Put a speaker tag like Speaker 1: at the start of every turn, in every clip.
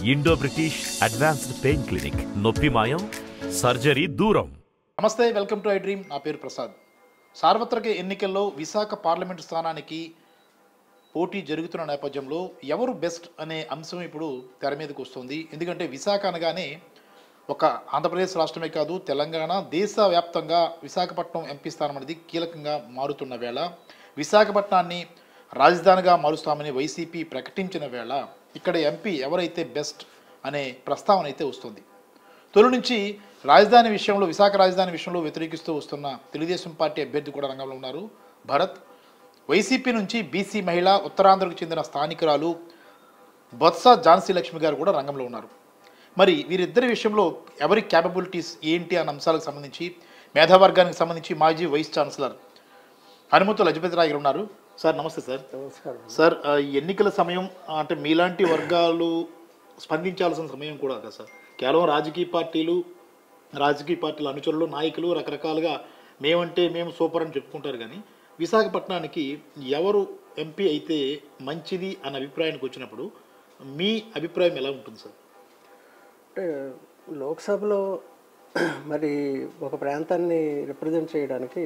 Speaker 1: Indo British advanced pain clinic నొప్పి మాయం surgery దూరం
Speaker 2: నమస్తే వెల్కమ్ టు ఐ డ్రీమ్ నా పేరు ప్రసాద్ సార్వత్రిక ఎన్నికల్లో విశాఖ పార్లమెంటు స్థానానికి పోటీ జరుగుతున్న నేపథ్యంలో ఎవరు బెస్ట్ అనే అంశం ఇప్పుడు తెర మీదకి వస్తుంది ఎందుకంటే విశాఖ అనగానే ఒక ఆంధ్రప్రదేశ్ రాష్ట్రమే కాదు తెలంగాణ దేశవ్యాప్తంగా విశాఖపట్నం ఎంపీ స్థానం అనేది కీలకంగా మారుతున్న వేళ విశాఖపట్నాన్ని రాజధానిగా మారుస్తామని వైసీపీ ప్రకటించిన వేళ ఇక్కడ ఎంపీ ఎవరైతే బెస్ట్ అనే ప్రస్తావన అయితే వస్తుంది తొలి నుంచి రాజధాని విషయంలో విశాఖ రాజధాని విషయంలో వ్యతిరేకిస్తూ వస్తున్న తెలుగుదేశం పార్టీ అభ్యర్థి కూడా రంగంలో ఉన్నారు భరత్ వైసీపీ నుంచి బీసీ మహిళ ఉత్తరాంధ్రకు చెందిన స్థానికురాలు బొత్స ఝాన్సీ లక్ష్మి గారు కూడా రంగంలో ఉన్నారు మరి వీరిద్దరి విషయంలో ఎవరి క్యాపబిలిటీస్ ఏంటి అన్న అంశాలకు సంబంధించి మేధావర్గానికి సంబంధించి మాజీ వైస్ ఛాన్సలర్ హనుమంతు లజపతి రాయ్ గారు ఉన్నారు సార్ నమస్తే సార్
Speaker 3: నమస్కారం
Speaker 2: సార్ ఆ, ఎన్నికల సమయం ఆ, అంటే మీలాంటి వర్గాలు స్పందించాల్సిన సమయం కూడా కదా సార్ కేవలం రాజకీయ పార్టీలు రాజకీయ పార్టీల అనుచరులు నాయకులు రకరకాలుగా మేమంటే మేము సూపర్ అని చెప్పుకుంటారు కానీ విశాఖపట్నానికి ఎవరు ఎంపీ అయితే మంచిది అన్న అభిప్రాయానికి వచ్చినప్పుడు మీ అభిప్రాయం ఎలా ఉంటుంది సార్
Speaker 3: అంటే లోక్సభలో మరి ఒక ప్రాంతాన్ని రిప్రజెంట్ చేయడానికి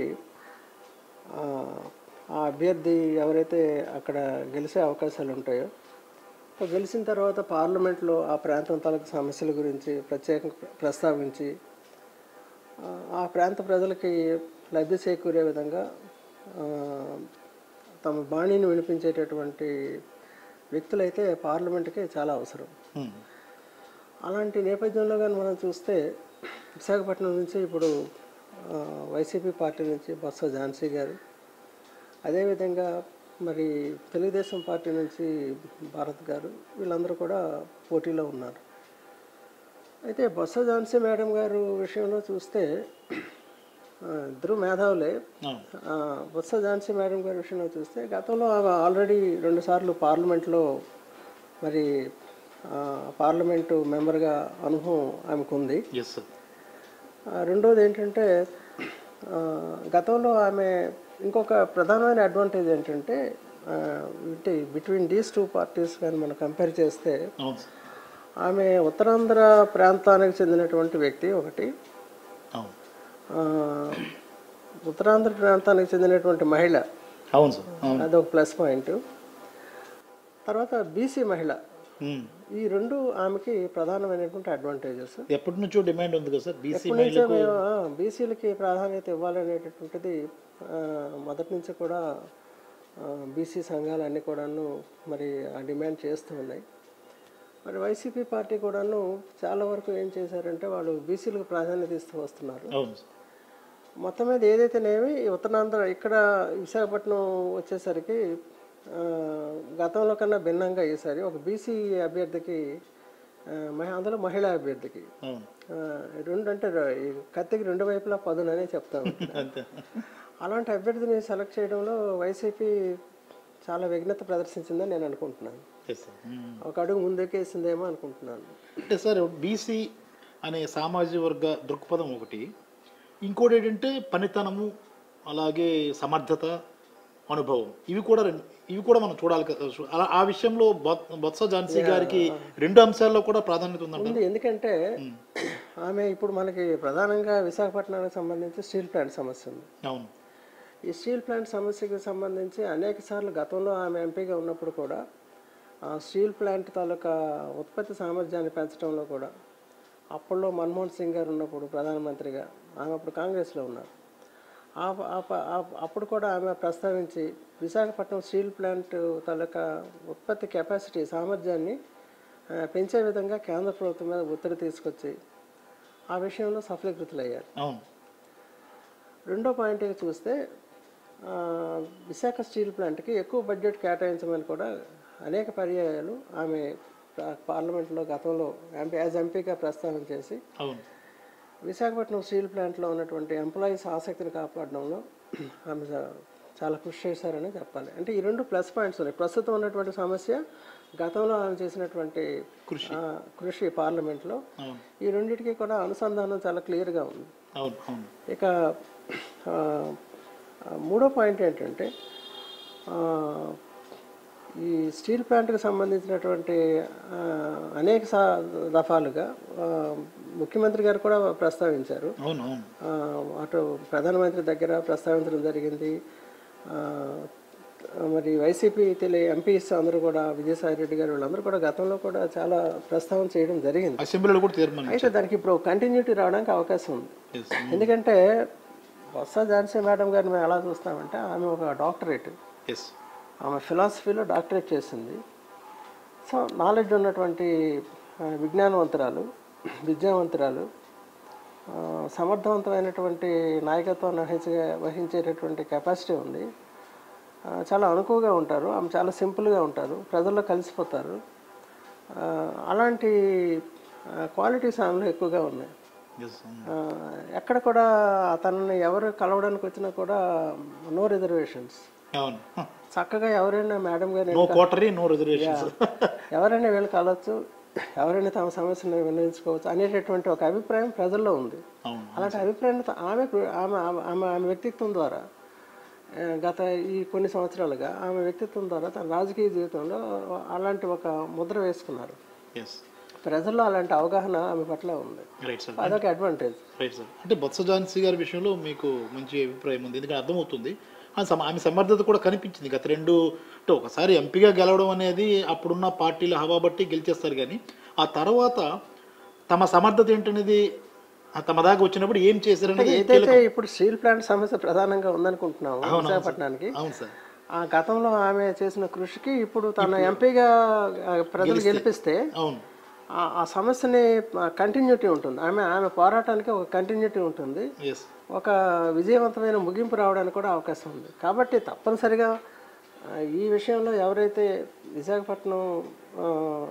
Speaker 3: ఆ, ఆ అభ్యర్థి ఎవరైతే అక్కడ గెలిచే అవకాశాలు ఉంటాయో సో గెలిచిన తర్వాత పార్లమెంట్లో ఆ ప్రాంతం తాలూకు సమస్యల గురించి ప్రత్యేకంగా ప్రస్తావించి ఆ, ఆ ప్రాంత ప్రజలకి లబ్ధి చేకూరే విధంగా ఆ, తమ బాణీని వినిపించేటటువంటి వ్యక్తులైతే పార్లమెంట్కి చాలా అవసరం
Speaker 2: హ్మ్.
Speaker 3: అలాంటి నేపథ్యంలో కానీ మనం చూస్తే విశాఖపట్నం నుంచి ఇప్పుడు ఆ, వైసీపీ పార్టీ నుంచి బొత్స ఝాన్సీ గారు అదేవిధంగా మరి తెలుగుదేశం పార్టీ నుంచి భారత్ గారు వీళ్ళందరూ కూడా పోటీలో ఉన్నారు అయితే బొత్స ఝాన్సీ మేడం గారు విషయంలో చూస్తే ఆ, ఇద్దరు మేధావులే
Speaker 2: అవును.
Speaker 3: ఆ, బొత్స ఝాన్సీ మేడం గారి విషయంలో చూస్తే గతంలో ఆమె ఆల్రెడీ రెండుసార్లు పార్లమెంట్లో మరి ఆ, పార్లమెంటు మెంబర్గా అనుభవం ఆమెకు ఉంది
Speaker 2: ఎస్ సార్
Speaker 3: ఆ, రెండోది ఏంటంటే ఆ, గతంలో ఆమె ఇంకొక ప్రధానమైన అడ్వాంటేజ్ ఏంటంటే అంటే బిట్వీన్ దీస్ టూ పార్టీస్ కానీ మనం కంపేర్ చేస్తే
Speaker 2: అవును సార్
Speaker 3: ఆమె ఉత్తరాంధ్ర ప్రాంతానికి చెందినటువంటి వ్యక్తి ఒకటి
Speaker 2: అవును
Speaker 3: ఆ, ఉత్తరాంధ్ర ప్రాంతానికి చెందినటువంటి మహిళ
Speaker 2: అవును సార్ అవును
Speaker 3: అదొక ప్లస్ పాయింట్ తర్వాత బీసీ మహిళ
Speaker 2: హ్మ్.
Speaker 3: ఈ రెండు ఆమెకి ప్రధానమైనటువంటి అడ్వాంటేజెస్
Speaker 2: ఎప్పటి నుంచో డిమాండ్ ఉంది కదా సార్ బీసీ
Speaker 3: ఎప్పటి నుంచో మేము బీసీలకి ప్రాధాన్యత ఇవ్వాలనేటటువంటిది ఆ, మొదటి నుంచి కూడా బీసీ సంఘాలన్నీ కూడాను మరి ఆ డిమాండ్ చేస్తూ ఉన్నాయి మరి వైసీపీ పార్టీ కూడాను చాలా వరకు ఏం చేశారంటే వాళ్ళు బీసీలకు ప్రాధాన్యత ఇస్తూ వస్తున్నారు
Speaker 2: అవును సార్
Speaker 3: మొత్తం మీద ఏదైతేనేమి ఈ ఉత్తరాంధ్ర ఇక్కడ విశాఖపట్నం వచ్చేసరికి ఆ, గతంలో కన్నా భిన్నంగా ఈసారి ఒక బీసీ అభ్యర్థికి ఆ, మహి- అందులో మహిళా అభ్యర్థికి
Speaker 2: అవును
Speaker 3: ఆ, రెండు అంటే ర- ఈ కత్తికి రెండు వైపులా పదుననే చెప్తాను
Speaker 2: అంతే
Speaker 3: అలాంటి అభ్యర్థిని సెలెక్ట్ చేయడంలో వైసీపీ చాలా విఘ్నత ప్రదర్శించిందని నేను అనుకుంటున్నాను
Speaker 2: ఎస్ సార్ హ్మ్.
Speaker 3: ఒక అడుగు ముందుకేసిందేమో అనుకుంటున్నాను
Speaker 2: అంటే సార్ బీసీ అనే సామాజిక వర్గ దృక్పథం ఒకటి ఇంకోటి ఏంటంటే పనితనము అలాగే సమర్థత అనుభవం ఇవి కూడా రెండు- ఇవి కూడా మనం చూడాలి కదా అలా ఆ విషయంలో బొత్- బొత్స ఝాన్సీ గారికి రెండు అంశాల్లో కూడా ప్రాధాన్యత ఉందంట
Speaker 3: ఉంది ఎందుకంటే ఆమె ఇప్పుడు మనకి ప్రధానంగా విశాఖపట్నానికి సంబంధించి స్టీల్ ప్లాంట్ సమస్య ఉంది
Speaker 2: అవును
Speaker 3: ఈ స్టీల్ ప్లాంట్ సమస్యకి సంబంధించి అనేక సార్లు గతంలో ఆమె ఎంపీగా ఉన్నప్పుడు కూడా ఆ స్టీల్ ప్లాంట్ తాలూకా ఉత్పత్తి సామర్థ్యాన్ని పెంచడంలో కూడా అప్పట్లో మన్మోహన్ సింగ్ గారు ఉన్నప్పుడు ప్రధానమంత్రిగా ఆమె అప్పుడు కాంగ్రెస్లో ఉన్నారు ఆ- ఆ ప- ఆ- అప్పుడు కూడా ఆమె ప్రస్తావించి విశాఖపట్నం స్టీల్ ప్లాంట్ తాలూకా ఉత్పత్తి కెపాసిటీ సామర్థ్యాన్ని ఆ, పెంచే విధంగా కేంద్ర ప్రభుత్వం మీద ఒత్తిడి తీసుకొచ్చి ఆ విషయంలో సఫలీకృతులయ్యారు
Speaker 2: అవును
Speaker 3: రెండో పాయింట్ చూస్తే ఆ, విశాఖ స్టీల్ ప్లాంట్కి ఎక్కువ బడ్జెట్ కేటాయించమని కూడా అనేక పర్యాయాలు ఆమె పా- పార్లమెంట్లో గతంలో ఎంపీ యాజ్ ఎంపీగా ప్రస్తావన చేసి
Speaker 2: అవును
Speaker 3: విశాఖపట్నం స్టీల్ ప్లాంట్లో ఉన్నటువంటి ఎంప్లాయీస్ ఆసక్తిని కాపాడడంలో ఆమె చా- చాలా కృషి చేశారని చెప్పాలి అంటే ఈ రెండు ప్లస్ పాయింట్స్ ఉన్నాయి ప్రస్తుతం ఉన్నటువంటి సమస్య గతంలో ఆమె చేసినటువంటి
Speaker 2: కృషి.
Speaker 3: ఆ, కృషి పార్లమెంట్లో
Speaker 2: అవును
Speaker 3: ఈ రెండింటికి కూడా అనుసంధానం చాలా క్లియర్గా ఉంది
Speaker 2: అవును అవును
Speaker 3: ఇక ఆ, ఆ, మూడో పాయింట్ ఏంటంటే ఆ, ఈ స్టీల్ ప్లాంట్కి సంబంధించినటువంటి ఆ, అనేక సా దఫాలుగా ఆ, ముఖ్యమంత్రి గారు కూడా ప్రస్తావించారు
Speaker 2: అవును అవును
Speaker 3: ఆ, అటు ప్రధానమంత్రి దగ్గర ప్రస్తావించడం జరిగింది ఆ, మరి వైసీపీ తెలి ఎంపీస్ అందరూ కూడా విజయసాయి రెడ్డి గారు వీళ్ళందరూ కూడా గతంలో కూడా చాలా ప్రస్తావన చేయడం జరిగింది
Speaker 2: అసెంబ్లీలో కూడా తీర్మానం
Speaker 3: అయితే దానికి ఇప్పుడు కంటిన్యూటీ రావడానికి అవకాశం ఉంది
Speaker 2: ఎస్
Speaker 3: ఎందుకంటే బొత్స ఝాన్సీ మేడం గారిని మేము ఎలా చూస్తామంటే ఆమె ఒక డాక్టరేట్
Speaker 2: ఎస్
Speaker 3: ఆమె ఫిలాసఫీలో డాక్టరేట్ చేసింది సో నాలెడ్జ్ ఉన్నటువంటి ఆ, విజ్ఞానవంతురాలు విద్యావంతురాలు ఆ, సమర్థవంతమైనటువంటి నాయకత్వం వహించే వహించేటటువంటి కెపాసిటీ ఉంది ఆ, చాలా అనుకువగా ఉంటారు ఆమె చాలా సింపుల్గా ఉంటారు ప్రజల్లో కలిసిపోతారు ఆ, అలాంటి క్వాలిటీస్ ఆమెలో ఎక్కువగా ఉన్నాయి
Speaker 2: ఎస్
Speaker 3: ఆ, ఎక్కడ కూడా తనని ఎవరు కలవడానికి వచ్చినా కూడా నో రిజర్వేషన్స్
Speaker 2: అవును
Speaker 3: చక్కగా ఎవరైనా మేడం గారిని
Speaker 2: నో కోటరీ నో రిజర్వేషన్స్
Speaker 3: ఎవరైనా వీళ్ళు కలవచ్చు ఎవరైనా తమ సమస్యను వినియోగించుకోవచ్చు అనేటటువంటి ఒక అభిప్రాయం ప్రజల్లో ఉంది
Speaker 2: అవును
Speaker 3: అలాంటి అభిప్రాయాన్ని త- ఆమె ఆమె ఆమె- ఆమె ఆమె వ్యక్తిత్వం ద్వారా ఆ, గత ఈ కొన్ని సంవత్సరాలుగా ఆమె వ్యక్తిత్వం ద్వారా తన రాజకీయ జీవితంలో అలాంటి ఒక ముద్ర వేసుకున్నారు
Speaker 2: ఎస్
Speaker 3: ప్రజల్లో అలాంటి అవగాహన ఆమె పట్ల ఉంది
Speaker 2: రైట్ సార్
Speaker 3: అదొక అడ్వాంటేజ్
Speaker 2: రైట్ సార్ అంటే బొత్స ఝాన్సీ గారి విషయంలో మీకు మంచి అభిప్రాయం ఉంది ఎందుకంటే అర్థమవుతుంది ఆ సమ- ఆమె సమర్థత కూడా కనిపించింది గత రెండు అంటే ఒకసారి ఎంపీగా గెలవడం అనేది అప్పుడున్న పార్టీల హవా బట్టి గెలిచేస్తారు కానీ ఆ తర్వాత తమ సమర్థత ఏంటనేది ఆ తమ దాకా వచ్చినప్పుడు ఏం చేశారనేది
Speaker 3: ఏదైతే ఇప్పుడు స్టీల్ ప్లాంట్ సమస్య ప్రధానంగా ఉందనుకుంటున్నాము విశాఖపట్నానికి
Speaker 2: అవును సార్
Speaker 3: ఆ గతంలో ఆమె చేసిన కృషికి ఇప్పుడు తన ఎంపీగా ఆ, ప్రజలు గెలిపిస్తే
Speaker 2: అవును
Speaker 3: ఆ- ఆ సమస్యని కంటిన్యూటీ ఉంటుంది ఆమె ఆమె పోరాటానికి ఒక కంటిన్యూటీ ఉంటుంది
Speaker 2: ఎస్
Speaker 3: ఒక విజయవంతమైన ముగింపు రావడానికి కూడా అవకాశం ఉంది కాబట్టి తప్పనిసరిగా ఆ, ఈ విషయంలో ఎవరైతే విశాఖపట్నం ఆ,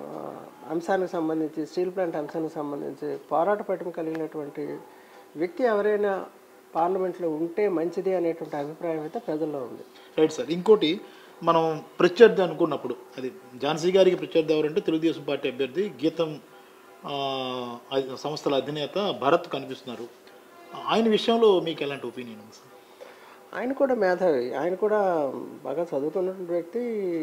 Speaker 3: అంశానికి సంబంధించి స్టీల్ ప్లాంట్ అంశానికి సంబంధించి పోరాట పట్టుమ కలిగినటువంటి వ్యక్తి ఎవరైనా పార్లమెంట్లో ఉంటే మంచిది అనేటువంటి అభిప్రాయం అయితే ప్రజల్లో ఉంది
Speaker 2: రైట్ సార్ ఇంకోటి మనం ప్రత్యర్థి అనుకున్నప్పుడు అది ఝాన్సీ గారికి ప్రత్యర్థి ఎవరంటే తెలుగుదేశం పార్టీ అభ్యర్థి గీతం ఆ, అది సంస్థల అధినేత భరత్ కనిపిస్తున్నారు ఆయన విషయంలో మీకు ఎలాంటి ఒపీనియన్ ఉంది సార్
Speaker 3: ఆయన కూడా మేధావి ఆయన కూడా బాగా చదువుకున్నటువంటి వ్యక్తి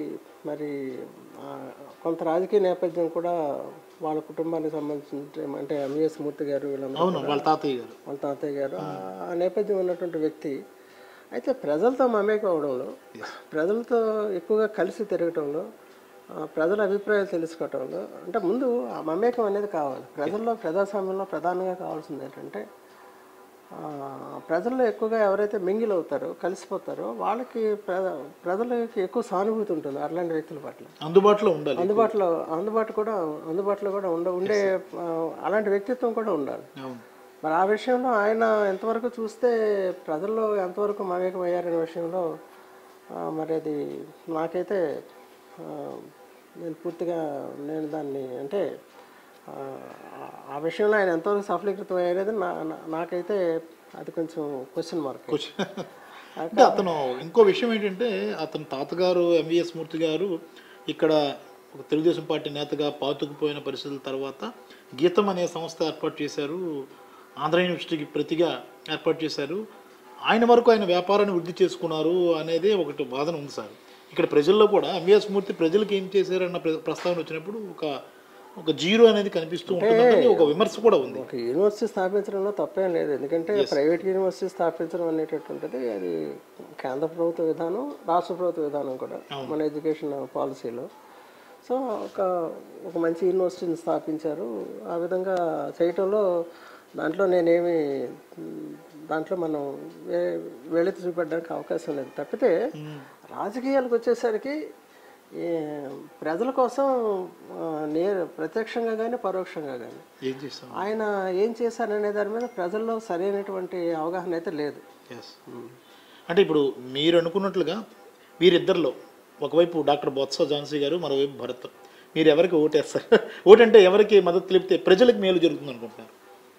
Speaker 3: మరి ఆ, కొంత రాజకీయ నేపథ్యం కూడా వాళ్ళ కుటుంబానికి సంబంధించిన అంటే ఎంవిఎస్ మూర్తి గారు వీళ్ళందరూ
Speaker 2: అవును వాళ్ళ తాతయ్య గారు
Speaker 3: వాళ్ళ తాతయ్య గారు ఆ- ఆ నేపథ్యం ఉన్నటువంటి వ్యక్తి అయితే ప్రజలతో మమేకం అవడంలో ప్రజలతో ఎక్కువగా కలిసి తిరగటంలో ఆ, ప్రజల అభిప్రాయాలు తెలుసుకోవటంలో అంటే ముందు ఆ మమేకం అనేది కావాలి ప్రజల్లో ప్రజాస్వామ్యంలో ప్రధానంగా కావాల్సింది ఏంటంటే ఆ, ప్రజల్లో ఎక్కువగా ఎవరైతే మింగిల్ అవుతారో కలిసిపోతారో వాళ్ళకి ప్ర ప్రజలకి ఎక్కువ సానుభూతి ఉంటుంది అట్లాంటి వ్యక్తుల పట్ల
Speaker 2: అందుబాటులో ఉండాలి
Speaker 3: అందుబాటులో అందుబాటు కూడా అందుబాటులో కూడా ఉండ ఉండే ఆ, అలాంటి వ్యక్తిత్వం కూడా ఉండాలి
Speaker 2: అవును
Speaker 3: మరి ఆ విషయంలో ఆయన ఎంతవరకు చూస్తే ప్రజల్లో ఎంతవరకు మమేకం అయ్యారనే విషయంలో ఆ, మరి అది నాకైతే ఆ, నేను పూర్తిగా నేను దాన్ని అంటే ఆ, ఆ విషయంలో ఆయన ఎంతవరకు సఫలీకృతం అయ్యేది నా నా- నాకైతే అది కొంచెం క్వశ్చన్ మార్క్
Speaker 2: అంటే అతను ఇంకో విషయం ఏంటంటే అతని తాతగారు ఎంవిఎస్ మూర్తి గారు ఇక్కడ ఒక తెలుగుదేశం పార్టీ నేతగా పాతుకుపోయిన పరిస్థితుల తర్వాత గీతం అనే సంస్థ ఏర్పాటు చేశారు ఆంధ్ర యూనివర్సిటీకి ప్రతిగా ఏర్పాటు చేశారు ఆయన వరకు ఆయన వ్యాపారాన్ని వృద్ధి చేసుకున్నారు అనేది ఒకటి వాదన ఉంది సార్ ఇక్కడ ప్రజల్లో కూడా ఎంవిఎస్ మూర్తి ప్రజలకు ఏం చేశారన్న ప్ర- ప్రస్తావన వచ్చినప్పుడు ఒక ఒక జీరో అనేది కనిపిస్తూ ఉంటుందని ఒక విమర్శ కూడా ఉంది
Speaker 3: ఒక యూనివర్సిటీ స్థాపించడంలో తప్పేం లేదు ఎందుకంటే ప్రైవేట్ యూనివర్సిటీ స్థాపించడం అనేటటువంటిది అది కేంద్ర ప్రభుత్వ విధానం రాష్ట్ర ప్రభుత్వ విధానం కూడా మన ఎడ్యుకేషన్ పాలసీలో సో ఒక ఒక మంచి యూనివర్సిటీని స్థాపించారు ఆ విధంగా చేయటంలో దాంట్లో నేనేమి మ్, దాంట్లో మనం వే వెళితి చూపెట్టడానికి అవకాశం లేదు తప్పితే రాజకీయాలకు వచ్చేసరికి ఈ ప్రజల కోసం ఆ, నే ప్రత్యక్షంగా కానీ పరోక్షంగా కానీ
Speaker 2: ఏం చేస్తాం
Speaker 3: ఆయన ఏం చేశారనే దాని మీద ప్రజల్లో సరైనటువంటి అవగాహన అయితే లేదు
Speaker 2: ఎస్ అంటే ఇప్పుడు మీరు అనుకున్నట్లుగా వీరిద్దరిలో ఒకవైపు డాక్టర్ బొత్స ఝాన్సీ గారు మరోవైపు భరత్ మీరు ఎవరికి ఓటేస్తారు ఓటంటే ఎవరికి మద్దతు తెలిపితే ప్రజలకు మేలు జరుగుతుంది అనుకుంటున్నారు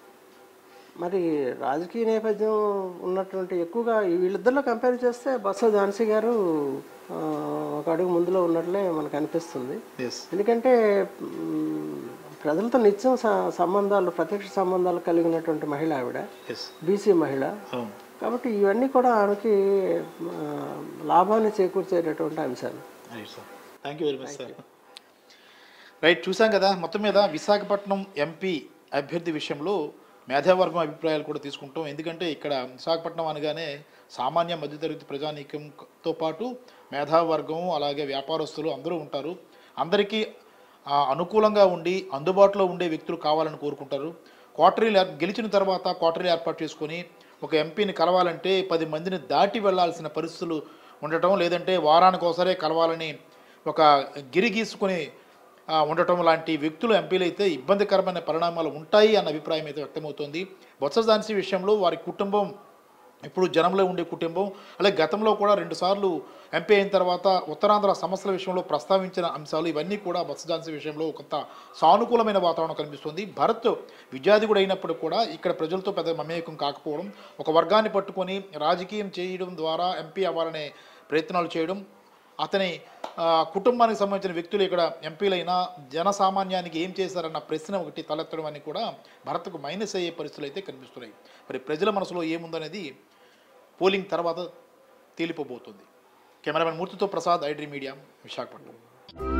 Speaker 3: మరి రాజకీయ నేపథ్యం ఉన్నటువంటి ఎక్కువగా ఈ వీళ్ళిద్దరిలో కంపేర్ చేస్తే బొత్స ఝాన్సీ గారు ఆ, ఒక అడుగు ముందులో ఉన్నట్లే మనకు అనిపిస్తుంది
Speaker 2: ఎస్
Speaker 3: ఎందుకంటే మ్, ప్రజలతో నిత్యం స- సంబంధాలు ప్రత్యక్ష సంబంధాలు కలిగినటువంటి మహిళ ఆవిడ
Speaker 2: ఎస్
Speaker 3: బీసీ మహిళ
Speaker 2: అవును
Speaker 3: కాబట్టి ఇవన్నీ కూడా ఆమెకి ఆ, లాభాన్ని చేకూర్చేటటువంటి అంశాలు
Speaker 2: right sir thank you very much sir right చూసాం కదా మొత్తం మీద విశాఖపట్నం ఎంపీ అభ్యర్థి విషయంలో మేధావర్గం అభిప్రాయాలు కూడా తీసుకుంటాం ఎందుకంటే ఇక్కడ విశాఖపట్నం అనగానే సామాన్య మధ్యతరగతి ప్రజానీకంతో పాటు మేధావర్గం అలాగే వ్యాపారస్తులు అందరూ ఉంటారు అందరికీ ఆ, అనుకూలంగా ఉండి అందుబాటులో ఉండే వ్యక్తులు కావాలని కోరుకుంటారు క్వార్టరీలు ఏర్- గెలిచిన తర్వాత క్వార్టరీలు ఏర్పాటు చేసుకొని ఒక ఎంపీని కలవాలంటే పది మందిని దాటి వెళ్ళాల్సిన పరిస్థితులు ఉండటం లేదంటే వారానికి ఒకసారే కలవాలని ఒక గిరి గీసుకొని ఆ, ఉండటం లాంటి వ్యక్తులు ఎంపీలు అయితే ఇబ్బందికరమైన పరిణామాలు ఉంటాయి అన్న అభిప్రాయం అయితే వ్యక్తమవుతోంది బొత్స ఝాన్సీ విషయంలో వారి కుటుంబం ఇప్పుడు జనంలో ఉండే కుటుంబం అలాగే గతంలో కూడా రెండుసార్లు ఎంపీ అయిన తర్వాత ఉత్తరాంధ్ర సమస్యల విషయంలో ప్రస్తావించిన అంశాలు ఇవన్నీ కూడా బొత్స ఝాన్సీ విషయంలో కొంత సానుకూలమైన వాతావరణం కనిపిస్తుంది భరత్ విద్యాధికుడు అయినప్పుడు కూడా ఇక్కడ ప్రజలతో పెద్ద మమేకం కాకపోవడం ఒక వర్గాన్ని పట్టుకొని రాజకీయం చేయడం ద్వారా ఎంపీ అవ్వాలనే ప్రయత్నాలు చేయడం అతని ఆ, కుటుంబానికి సంబంధించిన వ్యక్తులు ఇక్కడ ఎంపీలైనా జనసామాన్యానికి ఏం చేశారన్న ప్రశ్న ఒకటి తలెత్తడం అని కూడా భరత్కు మైనస్ అయ్యే పరిస్థితులు అయితే కనిపిస్తున్నాయి మరి ప్రజల మనసులో ఏముందనేది పోలింగ్ తర్వాత తేలిపోబోతుంది కెమెరామెన్ మూర్తితో ప్రసాద్ ఐడ్రీ మీడియా విశాఖపట్నం